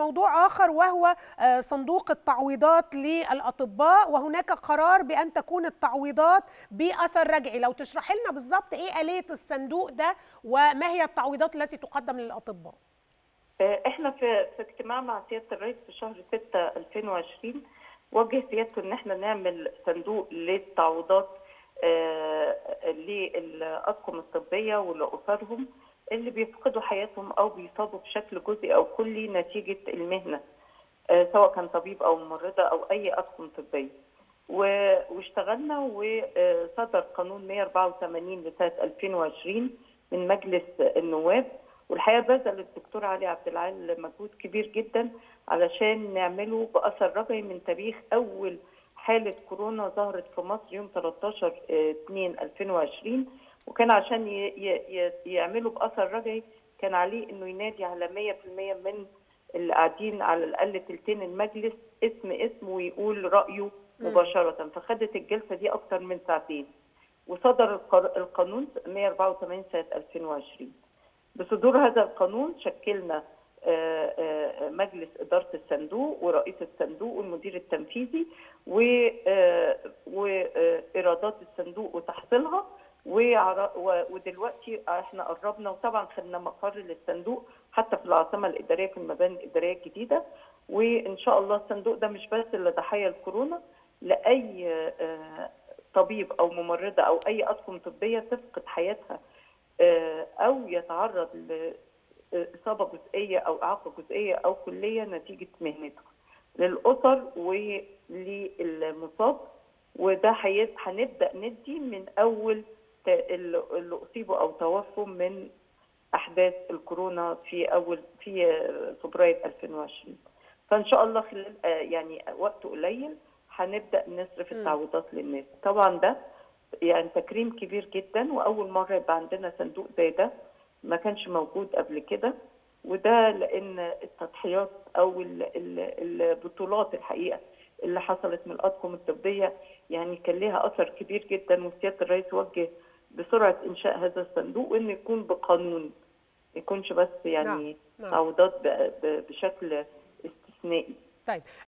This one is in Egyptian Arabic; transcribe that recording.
موضوع آخر وهو صندوق التعويضات للأطباء وهناك قرار بأن تكون التعويضات بأثر رجعي لو تشرح لنا بالضبط إيه آلية الصندوق ده وما هي التعويضات التي تقدم للأطباء احنا في في اجتماع مع سياده الرئيس في شهر 6 2020 وجه سيادته ان احنا نعمل صندوق للتعويضات آه للاطقم الطبيه ولاسرهم اللي بيفقدوا حياتهم او بيصابوا بشكل جزئي او كلي نتيجه المهنه آه سواء كان طبيب او ممرضه او اي اطقم طبيه. واشتغلنا وصدر قانون 184 لسنه 2020 من مجلس النواب والحقيقه بذل الدكتور علي عبد العال مجهود كبير جدا علشان نعمله باثر رجعي من تاريخ اول حاله كورونا ظهرت في مصر يوم 13 2 2020 وكان عشان يعملوا باثر رجعي كان عليه انه ينادي على 100% من اللي قاعدين على الاقل تلتين المجلس اسم اسم ويقول رايه مباشره فخدت الجلسه دي اكتر من ساعتين وصدر القانون 184 سنه 2020 بصدور هذا القانون شكلنا مجلس إدارة الصندوق ورئيس الصندوق والمدير التنفيذي وإيرادات الصندوق وتحصيلها ودلوقتي احنا قربنا وطبعا خدنا مقر للصندوق حتى في العاصمه الاداريه في المباني الاداريه الجديده وان شاء الله الصندوق ده مش بس لضحايا الكورونا لاي طبيب او ممرضه او اي اطقم طبيه تفقد حياتها او يتعرض لاصابه جزئيه او اعاقه جزئيه او كليه نتيجه مهنته للاسر وللمصاب وده هنبدا ندي من اول اللي اصيبوا او توفوا من احداث الكورونا في اول في فبراير 2020 فان شاء الله خلال يعني وقت قليل هنبدا نصرف التعويضات للناس طبعا ده يعني تكريم كبير جدا واول مره يبقى عندنا صندوق زي ده ما كانش موجود قبل كده وده لان التضحيات او البطولات الحقيقه اللي حصلت من الاطقم الطبيه يعني كان لها اثر كبير جدا وسياده الرئيس وجه بسرعه انشاء هذا الصندوق وانه يكون بقانون ما يكونش بس يعني تعويضات بشكل استثنائي طيب